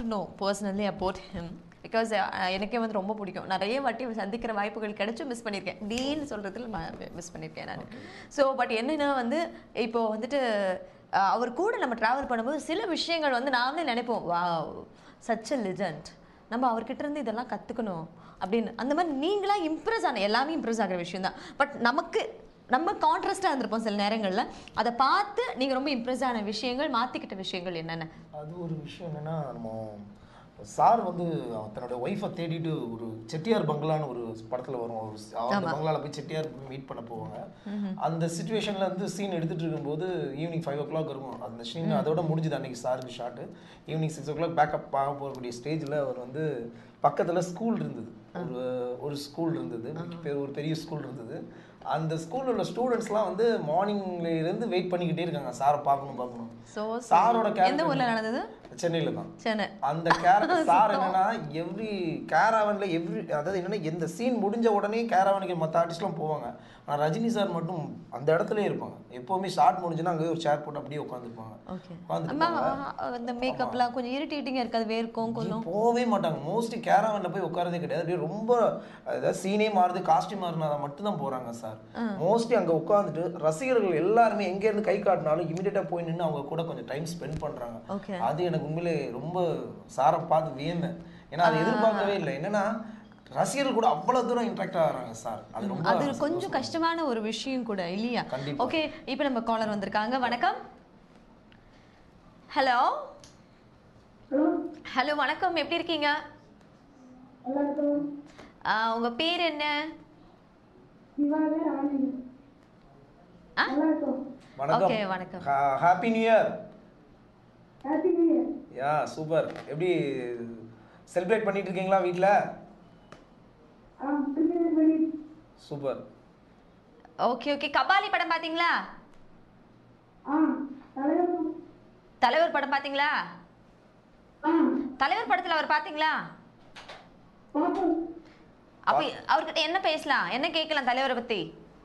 To know personally about him because எனக்கே வந்து ரொம்ப பிடிக்கும் நிறைய வாட்டி சந்திக்கிற வாய்ப்புகள் கிடைச்சும் மிஸ் பண்ணியிருக்கேன் டீன்னு சொல்கிறதுல மிஸ் பண்ணியிருக்கேன் நான் ஸோ பட் என்னன்னா வந்து இப்போ வந்துட்டு அஹ், அவர் கூட நம்ம ட்ராவல் பண்ணும்போது சில விஷயங்கள் வந்து நாமளே நினைப்போம் வா சச் அ லிஜண்ட் நம்ம அவர்கிட்ட இருந்து இதெல்லாம் கற்றுக்கணும் அப்படின்னு அந்த மாதிரி நீங்களா இம்ப்ரெஸ் ஆன எல்லாமே இம்ப்ரெஸ் ஆகிற விஷயம் தான் பட் நமக்கு நம்ம கான்ட்ராஸ்டாக இருந்திருப்போம் சில நேரங்களில் அதை பார்த்து நீங்கள் ரொம்ப இம்ப்ரெஸ் ஆன விஷயங்கள் மாற்றிக்கிட்ட விஷயங்கள் என்னென்ன அது ஒரு விஷயம் என்னன்னா நம்ம சார் வந்து அவன் தன்னோட ஒய்ஃபை தேடிட்டு ஒரு செட்டியார் பங்களான்னு ஒரு படத்துல வரும் ஒரு ஸ்- அவன் அந்த பங்களால போய் செட்டியார் மீட் பண்ண போவாங்க அந்த சுச்சுவேஷன்ல இருந்து சீன் எடுத்துட்டு இருக்கும்போது ஈவினிங் ஃபைவ் ஓ கிளாக் இருக்கும் அந்த சீன் அதோட முடிஞ்சுது அன்னைக்கு சாருக்கு shot evening six o'clock pack up ஆக போகக்கூடிய ஸ்டேஜில் அவர் வந்து பக்கத்துல ஸ்கூல் இருந்தது ஒரு ஒரு ஸ்கூல் இருந்தது பெ- ஒரு பெரிய ஸ்கூல் இருந்தது அந்த ஸ்கூல்ல உள்ள ஸ்டூடெண்ட்ஸ்லாம் வந்து மார்னிங்ல இருந்து வெயிட் பண்ணிக்கிட்டே இருக்காங்க சாரை பார்க்கணும் பார்க்கணும் ஸோ சாரோட எந்த கேரக்டர் ஊரில் நடந்தது சென்னையில தான் சென்னை அந்த கேரக்டர் சார் என்னன்னா எவ்ரி கேராவன்ல எவ்ரி அதாவது என்னன்னா எந்த சீன் முடிஞ்ச உடனே கேராவனுக்கு மற்ற ஆர்டிஸ்ட்லாம் போவாங்க ஆனா ரஜினி சார் மட்டும் அந்த இடத்துலயே இருப்பாங்க எப்பவுமே ஷார்ட் முடிஞ்சுன்னா அங்கே ஒரு சேர் போட்டு அப்படியே உட்காந்துருப்பாங்க ஓகே உட்காந்துருப்பாங்க அம்மா அந்த மேக்கப்லாம் கொஞ்சம் இரிட்டேட்டிங்காக இருக்காது வேர்க்கும் கொல்லும் போகவே மாட்டாங்க மோஸ்ட்லி கேராவன்ல போய் உட்காரதே கிடையாது அப்படியே ரொம்ப அதாவது சீனே மாறுது காஸ்டியூம் மாறினா மட்டும் தான் போறாங்க சார் மோஸ்ட்லி அங்க உட்காந்துட்டு ரசிகர்கள் எல்லாருமே எங்க இருந்து கை காட்டினாலும் இமிடியேட்டா போய் நின்று அவங்க கூட கொஞ்சம் டைம் ஸ்பெண்ட் பண்றாங்க ஓகே அது எனக்கு உண்மையிலே ரொம்ப சாரை பார்த்து வியந்தேன் ஏன்னா அதை எதிர்பார்க்கவே இல்லை என்னன்னா ரசிகர்கள் கூட அவ்வளவு தூரம் இன்ட்ராக்ட் ஆகுறாங்க சார் அது ரொம்ப அது கொஞ்சம் கஷ்டமான ஒரு விஷயம் கூட இல்லையா கண்டிப்பா. ஓகே இப்போ நம்ம காலர் வந்திருக்காங்க வணக்கம் ஹலோ ஹலோ வணக்கம் எப்படி இருக்கீங்க ஆ, உங்க பேர் என்ன ஆ? ஓகே வணக்கம் happy new year yeah super எப்படி செலிப்ரேட் பண்ணிட்டு இருக்கீங்களா வீட்ல சூப்பர் ஓகே ஓகே கபாலி படம் பாத்தீங்களா தலைவர் படம் பாத்தீங்களா தலைவர் படத்துல அவர் பாத்தீங்களா அப்ப அவர்கிட்ட என்ன பேசலாம் என்ன கேட்கலாம் தலைவரை பத்தி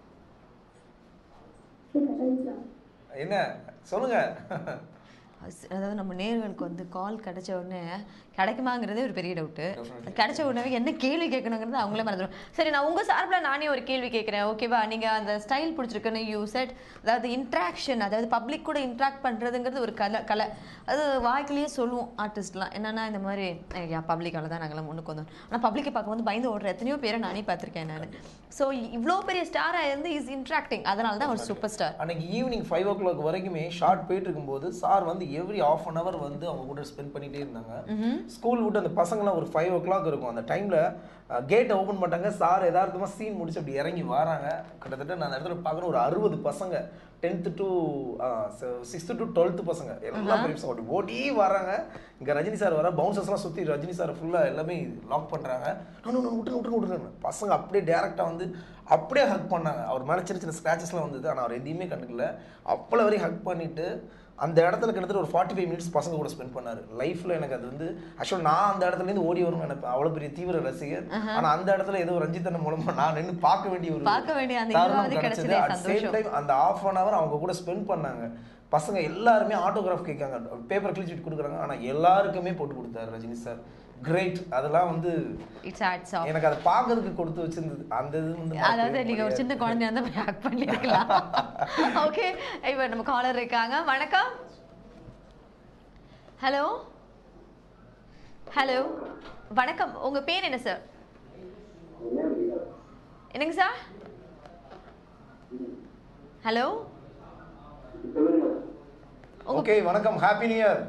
என்ன சொல்லுங்க அஸ்- அதாவது நம்ம நேர்களுக்கு வந்து கால் கிடைச்ச உடனே கிடைக்குமாங்கிறதே ஒரு பெரிய டவுட்டு கிடைச்ச உடனே என்ன கேள்வி கேட்கணுங்கிறது அவங்களே மறந்துடும் சரி நான் உங்கள் சார்பில் நானே ஒரு கேள்வி கேட்குறேன் ஓகேவா நீங்கள் அந்த ஸ்டைல் பிடிச்சிருக்குன்னு யூ செட் அதாவது இன்ட்ராக்ஷன் அதாவது பப்ளிக் கூட இன்ட்ராக்ட் பண்ணுறதுங்கிறது ஒரு கலை கலை அது வாய்க்கிலேயே சொல்லுவோம் ஆர்டிஸ்ட்லாம் என்னன்னா இந்த மாதிரி ஐயா பப்ளிக்கால தான் நாங்களாம் முன்னுக்கு வந்தோம் ஆனால் பப்ளிக்கை பார்க்கும்போது பயந்து ஓடுற எத்தனையோ பேரை நானே பார்த்துருக்கேன் நான் ஸோ இவ்வளோ பெரிய ஸ்டாராக இருந்து இஸ் இன்ட்ராக்டிங் அதனால தான் ஒரு சூப்பர் ஸ்டார் அன்னைக்கு ஈவினிங் ஃபைவ் ஓ கிளாக் வரைக்குமே ஷார்ட் போயிட்டு இருக்கும்போது சார் வந்து எவ்ரி ஆஃப் அன் ஹவர் வந்து அவங்க கூட ஸ்பெண்ட் பண்ணிட்டே இருந்தாங்க ஸ்கூல் விட்டு அந்த பசங்களாம் ஒரு ஃபைவ் ஓ கிளாக் இருக்கும் அந்த டைம்ல கேட்டை ஓப்பன் பண்ணிட்டாங்க சார் யதார்த்தமா சீன் முடிச்சு அப்படி இறங்கி வராங்க கிட்டத்தட்ட நான் அந்த இடத்துல பார்க்குற ஒரு அறுபது பசங்க tenth to sixth to twelfth பசங்க எல்லா பெரிய அப்படி ஓடி வராங்க இங்க ரஜினி சார் வர பவுன்சர்ஸ்லாம் சுத்தி ரஜினி சார் ஃபுல்லா எல்லாமே லாக் பண்றாங்க "நோ, நோ, நோ, விட்டுருங்க விட்டுருங்க விட்டுருங்க பசங்க அப்படியே டேரக்டா வந்து அப்படியே ஹக் பண்ணாங்க அவர் மேல சின்ன சின்ன ஸ்க்ராச்சஸ்லாம் வந்தது ஆனா அவர் எதையுமே கண்டுக்கல அப்பள வரையும் ஹக் பண்ணிட்டு அந்த இடத்துல கிட்டத்தட்ட ஒரு ஃபார்ட்டி ஃபைவ் மினிட்ஸ் பசங்க கூட ஸ்பெண்ட் பண்ணாரு லைஃப்ல எனக்கு அது வந்து ஆக்சுவலாக நான் அந்த இடத்துல இருந்து ஓடி வரும்னு நினைப்பேன் அவ்வளவு பெரிய தீவிர ரசிகர் ஆனா அந்த இடத்துல ஏதோ ரஞ்சித்தன மூலமா நான் நின்னு பார்க்க வேண்டிய ஒரு பார்க்க வேண்டிய அந்த தருணம் இதுவாவது கிடைச்சது கிடைச்சதே அட் சேம் சந்தோஷம். டைம் அந்த ஆஃப் அன் ஹவர் அவங்க கூட ஸ்பெண்ட் பண்ணாங்க பசங்க எல்லாருமே ஆட்டோகிராஃப் கேட்காங்க பேப்பர் கிழிச்சிட்டு கொடுக்குறாங்க ஆனா எல்லாருக்குமே போட்டு கொடுத்தாரு ரஜினி சார் கிரேட் அதெல்லாம் வந்து இட்ஸ் ஆட்ஸ் ஆஃப் எனக்கு அதை பார்க்கறதுக்கு கொடுத்து வச்சிருந்தது அந்த இது வந்து மறக்கவே அதாவது நீங்க ஒரு முடியாது. சின்ன குழந்தையா இருந்தா போய் ஹக் பண்ணிருக்கலாம் ஓகே இப்போ நம்ம காலர் இருக்காங்க வணக்கம் ஹலோ ஹலோ வணக்கம் உங்க பேர் என்ன சார் என்னங்க சார் ஹலோ ஓகே வணக்கம் ஹாப்பி நியூ இயர்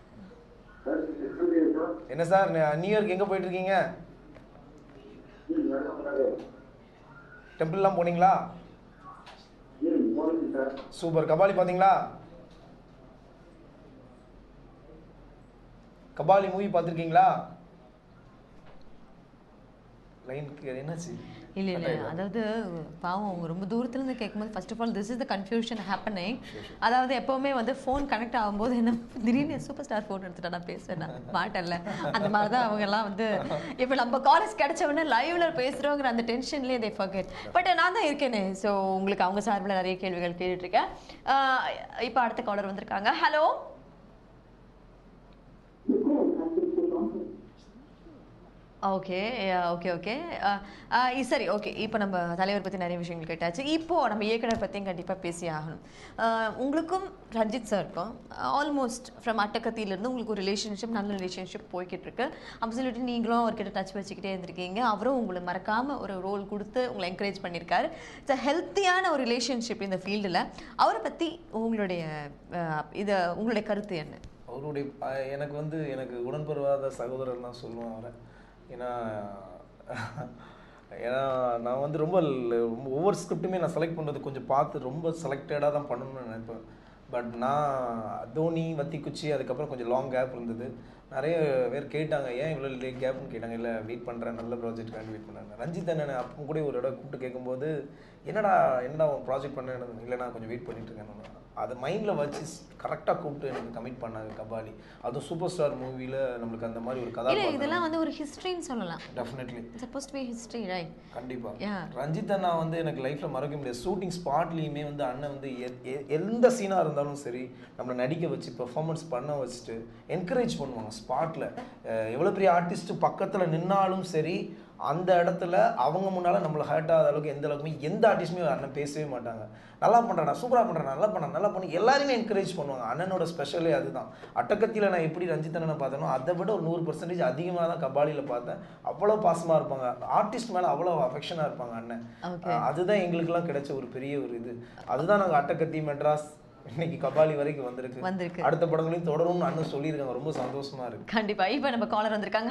என்ன சார் நியூ இயர்க்கு எங்க போயிட்டு இருக்கீங்க டெம்பிள்லாம் போனீங்களா சூப்பர் கபாலி பாத்தீங்களா கபாலி மூவி பார்த்துருக்கீங்களா லைனுக்கு என்னாச்சு இல்ல இல்ல அதாவது பாவம் அவங்க ரொம்ப தூரத்துல இருந்து கேட்கும்போது first of all this is the confusion happening அதாவது எப்பவுமே வந்து ஃபோன் கனெக்ட் ஆகும்போது என்ன திடீர்னு சூப்பர் ஸ்டார் ஃபோன் எடுத்துட்டா நான் பேசுவேன் நான் மாட்டேன்ல அந்த மாதிரி தான் அவங்க எல்லாம் வந்து இப்போ நம்ம காலேஜ் கிடைச்ச உடனே லைவ்ல பேசுறோங்கிற அந்த டென்ஷன்லேயே தே ஃபர்கெட் பட் நான் தான் இருக்கேனே ஸோ உங்களுக்கு அவங்க சார்பில் நிறைய கேள்விகள் கேட்டுட்டு இருக்கேன் இப்போ அடுத்த காலர் வந்திருக்காங்க ஹலோ ஓகே ஓகே ஓகே சரி ஓகே இப்போ நம்ம தலைவர் பற்றி நிறைய விஷயங்கள் கேட்டாச்சு இப்போ நம்ம இயக்குனர் பற்றியும் கண்டிப்பாக பேசி ஆகணும் அஹ், உங்களுக்கும் ரஞ்சித் சாருக்கும் ஆல்மோஸ்ட் ஃப்ரம் அட்டக்கத்தியிலேருந்து உங்களுக்கு ஒரு ரிலேஷன்ஷிப் நல்ல ரிலேஷன்ஷிப் போய்கிட்டு இருக்கு அப்சல்யூட்லி நீங்களும் அவர்கிட்ட டச் வச்சுக்கிட்டே இருந்திருக்கீங்க அவரும் உங்களை மறக்காம ஒரு ரோல் கொடுத்து உங்களை என்கரேஜ் பண்ணியிருக்காரு இட்ஸ் ஹெல்த்தியான ஒரு ரிலேஷன்ஷிப் இந்த ஃபீல்டில் அவரை பற்றி உங்களுடைய அஹ், இதை உங்களுடைய கருத்து என்ன அவருடைய அஹ், எனக்கு வந்து எனக்கு உடன்பருவாத சகோதரர் தான் சொல்லுவேன் அவரை ஏன்னா ஏன்னா நான் வந்து ரொம்ப ல- ரொம்ப ஒவ்வொரு ஸ்கிரிப்ட்டுமே நான் செலக்ட் பண்ணுறது கொஞ்சம் பார்த்து ரொம்ப செலக்டடாக தான் பண்ணணும்னு நினைப்பேன் பட் நான் தோனி வத்தி குச்சி அதுக்கப்புறம் கொஞ்சம் லாங் கேப் இருந்தது நிறைய பேர் கேட்டாங்க ஏன் இவ்வளோ லேட் கேப்னு கேட்டாங்க இல்லை வெயிட் பண்ணுறேன் நல்ல ப்ராஜெக்ட்காண்டி வெயிட் பண்ணாங்க ரஞ்சித் அண்ணன் அப்போ கூட ஒரு இடம் கூப்பிட்டு கேட்கும்போது என்னடா என்னடா உன் ப்ராஜெக்ட் பண்ண இல்லை நான் கொஞ்சம் வெயிட் பண்ணிட்டு இருக்கேன் அதை மைண்டில் வச்சு கரெக்டாக கூப்பிட்டு எனக்கு கமிட் பண்ணாங்க கபாலி அதுவும் சூப்பர் ஸ்டார் மூவியில் நம்மளுக்கு அந்த மாதிரி ஒரு இல்லை கதாபாத்திரம் இதெல்லாம் வந்து ஒரு ஹிஸ்ட்ரின்னு சொல்லலாம் definitely suppose be history right கண்டிப்பா Yeah. ரஞ்சித் அண்ணா வந்து எனக்கு லைஃப்ல மறக்க முடியாது ஷூட்டிங் ஸ்பாட்லயுமே வந்து அண்ணன் வந்து எ- எ- எந்த சீனா இருந்தாலும் சரி நம்மளை நடிக்க வச்சு பெர்ஃபார்மன்ஸ் பண்ண வச்சுட்டு என்கரேஜ் பண்ணுவாங்க ஸ்பாட்ல எவ்வளவு பெரிய ஆர்டிஸ்ட் பக்கத்துல நின்னாலும் சரி அந்த இடத்துல அவங்க முன்னால நம்மளை ஹர்ட் ஆகாத அளவுக்கு எந்த அளவுக்குமே எந்த ஆர்டிஸ்டுமே அண்ணன் பேசவே மாட்டாங்க நல்லா பண்றேன் சூப்பரா பண்றேன் நல்லா பண்ண நல்லா பண்ணி எல்லாருமே என்கரேஜ் பண்ணுவாங்க அண்ணனோட ஸ்பெஷலே அதுதான் அட்டக்கத்தில நான் எப்படி ரஞ்சித் அண்ணனை பார்த்தேனோ அதை விட ஒரு நூறு பர்சன்டேஜ் அதிகமாக தான் கபாலியில பார்த்தேன் அவ்வளோ பாசமா இருப்பாங்க ஆர்டிஸ்ட் மேல அவ்வளோ அஃபெக்ஷனாக இருப்பாங்க அண்ணன் Okay. அஹ் அதுதான் எங்களுக்கெல்லாம் கிடைச்ச ஒரு பெரிய ஒரு இது அதுதான் நாங்க அட்டக்கத்தி மெட்ராஸ் இன்னைக்கு கபாலி வரைக்கும் வந்திருக்கு வந்திருக்கு அடுத்த படங்களையும் தொடரும்னு அண்ணன் சொல்லியிருக்காங்க ரொம்ப சந்தோஷமா இருக்கு கண்டிப்பா இப்போ நம்ம காலர் வந்திருக்காங்க